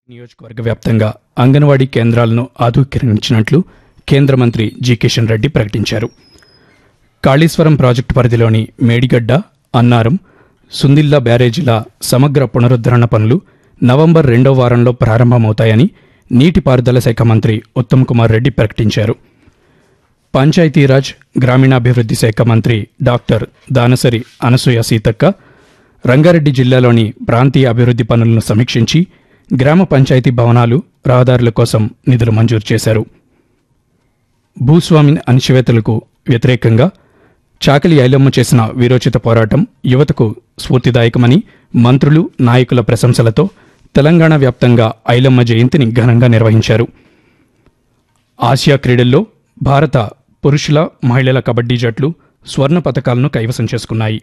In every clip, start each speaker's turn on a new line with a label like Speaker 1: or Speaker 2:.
Speaker 1: నియోజకవర్గ వ్యాప్తంగా అంగన్వాడీ కేంద్రాలను ఆధునీకరించినట్లు కేంద్ర మంత్రి జి కిషన్ రెడ్డి ప్రకటించారు కాళేశ్వరం ప్రాజెక్టు పరిధిలోని మేడిగడ్డ అన్నారం సుందిల్లా బ్యారేజీల సమగ్ర పునరుద్ధరణ పనులు నవంబర్ రెండో వారంలో ప్రారంభమవుతాయని నీటిపారుదల శాఖ మంత్రి ఉత్తమ్ కుమార్ రెడ్డి ప్రకటించారు పంచాయతీరాజ్ గ్రామీణాభివృద్ధి శాఖ మంత్రి డాక్టర్ దానసరి అనసూయ సీతక్క రంగారెడ్డి జిల్లాలోని ప్రాంతీయ అభివృద్ధి పనులను సమీక్షించి గ్రామ పంచాయతీ భవనాలు రహదారుల కోసం నిధులు మంజూరు చేశారు భూస్వామి అణచివేతలకు వ్యతిరేకంగా చాకలి ఐలమ్మ చేసిన వీరోచిత పోరాటం యువతకు స్ఫూర్తిదాయకమని మంత్రులు నాయకుల ప్రశంసలతో తెలంగాణ వ్యాప్తంగా ఐలమ్మ జయంతిని ఘనంగా నిర్వహించారు ఆసియా క్రీడల్లో భారత పురుషుల మహిళల కబడ్డీ జట్లు స్వర్ణ పతకాలను కైవసం చేసుకున్నాయి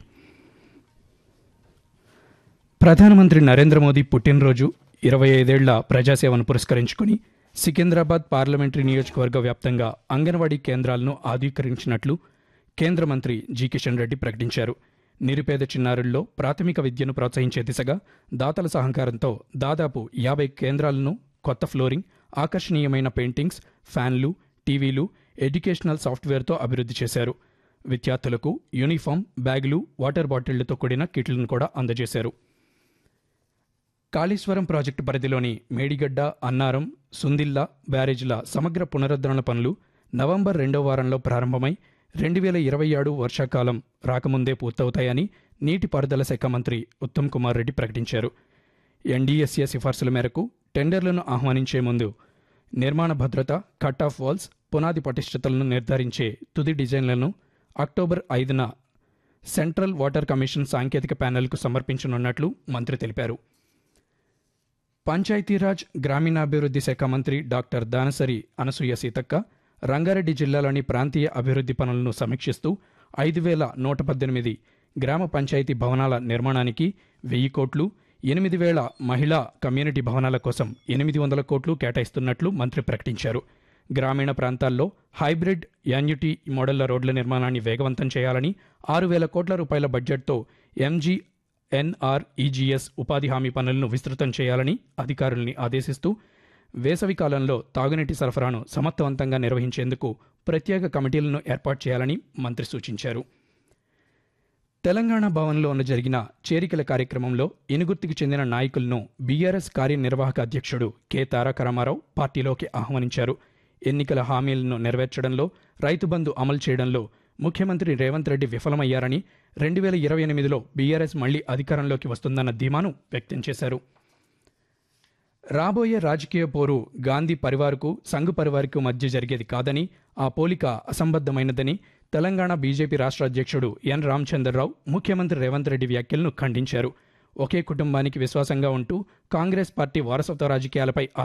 Speaker 1: ప్రధానమంత్రి నరేంద్ర మోదీ పుట్టినరోజు ఇరవై ఐదేళ్ల ప్రజాసేవను పురస్కరించుకుని సికింద్రాబాద్ పార్లమెంటరీ నియోజకవర్గ వ్యాప్తంగా అంగన్వాడీ కేంద్రాలను ఆధునీకరించినట్లు కేంద్ర మంత్రి జి కిషన్ రెడ్డి ప్రకటించారు నిరుపేద చిన్నారుల్లో ప్రాథమిక విద్యను ప్రోత్సహించే దిశగా దాతల సహకారంతో దాదాపు యాభై కేంద్రాలను కొత్త ఫ్లోరింగ్ ఆకర్షణీయమైన పెయింటింగ్స్ ఫ్యాన్లు టీవీలు ఎడ్యుకేషనల్ సాఫ్ట్వేర్తో అభివృద్ధి చేశారు విద్యార్థులకు యూనిఫామ్ బ్యాగులు వాటర్ బాటిళ్లతో కూడిన కిట్లను కూడా అందజేశారు కాళేశ్వరం ప్రాజెక్టు పరిధిలోని మేడిగడ్డ అన్నారం సుందిల్లా బ్యారేజీల సమగ్ర పునరుద్ధరణ పనులు నవంబర్ రెండో వారంలో ప్రారంభమై రెండు వేల ఇరవై ఏడు వర్షాకాలం రాకముందే పూర్తవుతాయని నీటిపారుదల శాఖ మంత్రి ఉత్తమ్ కుమార్ రెడ్డి ప్రకటించారు ఎన్డీఎస్ఏ సిఫార్సుల మేరకు టెండర్లను ఆహ్వానించే ముందు నిర్మాణ భద్రత కట్ ఆఫ్ వాల్స్ పునాది పటిష్టతలను నిర్ధారించే తుది డిజైన్లను అక్టోబర్ ఐదున సెంట్రల్ వాటర్ కమిషన్ సాంకేతిక ప్యానెల్కు సమర్పించనున్నట్లు మంత్రి తెలిపారు పంచాయతీరాజ్ గ్రామీణాభివృద్ధి శాఖ మంత్రి డాక్టర్ దానసరి అనసూయ సీతక్క రంగారెడ్డి జిల్లాలోని ప్రాంతీయ అభివృద్ధి పనులను సమీక్షిస్తూ ఐదు వేల నూట పద్దెనిమిది గ్రామ పంచాయతీ భవనాల నిర్మాణానికి వెయ్యి కోట్లు ఎనిమిది వేల మహిళా కమ్యూనిటీ భవనాల కోసం ఎనిమిది వందల కోట్లు కేటాయిస్తున్నట్లు మంత్రి ప్రకటించారు గ్రామీణ ప్రాంతాల్లో హైబ్రిడ్ యాన్యుటీ మోడళ్ల రోడ్ల నిర్మాణాన్ని వేగవంతం చేయాలని ఆరు వేల కోట్ల రూపాయల బడ్జెట్తో ఎంజీ ఎన్ఆర్ఈజీఎస్ ఉపాధి హామీ పనులను విస్తృతం చేయాలని అధికారుల్ని ఆదేశిస్తూ వేసవి కాలంలో తాగునీటి సరఫరాను సమర్థవంతంగా నిర్వహించేందుకు ప్రత్యేక కమిటీలను ఏర్పాటు చేయాలని మంత్రి సూచించారు తెలంగాణ భవన్లో జరిగిన చేరికల కార్యక్రమంలో ఇనుగుర్తికి చెందిన నాయకులను బీఆర్ఎస్ కార్యనిర్వాహక అధ్యక్షుడు కె తారక రామారావు పార్టీలోకి ఆహ్వానించారు ఎన్నికల హామీలను నెరవేర్చడంలో రైతు బంధు అమలు చేయడంలో ముఖ్యమంత్రి రేవంత్ రెడ్డి విఫలమయ్యారని రెండు వేల ఇరవై ఎనిమిదిలో బీఆర్ఎస్ మళ్లీ అధికారంలోకి వస్తుందన్న ధీమాను వ్యక్తం చేశారు రాబోయే రాజకీయ పోరు గాంధీ పరివార్కు సంఘ్ పరివార్కు మధ్య జరిగేది కాదని ఆ పోలిక అసంబద్ధమైనదని తెలంగాణ బీజేపీ రాష్ట్ర అధ్యక్షుడు ఎన్ రామచంద్రరావు ముఖ్యమంత్రి రేవంత్ రెడ్డి వ్యాఖ్యలను ఖండించారు ఒకే కుటుంబానికి విశ్వాసంగా ఉంటూ కాంగ్రెస్ పార్టీ వారసత్వ రాజకీయాలపై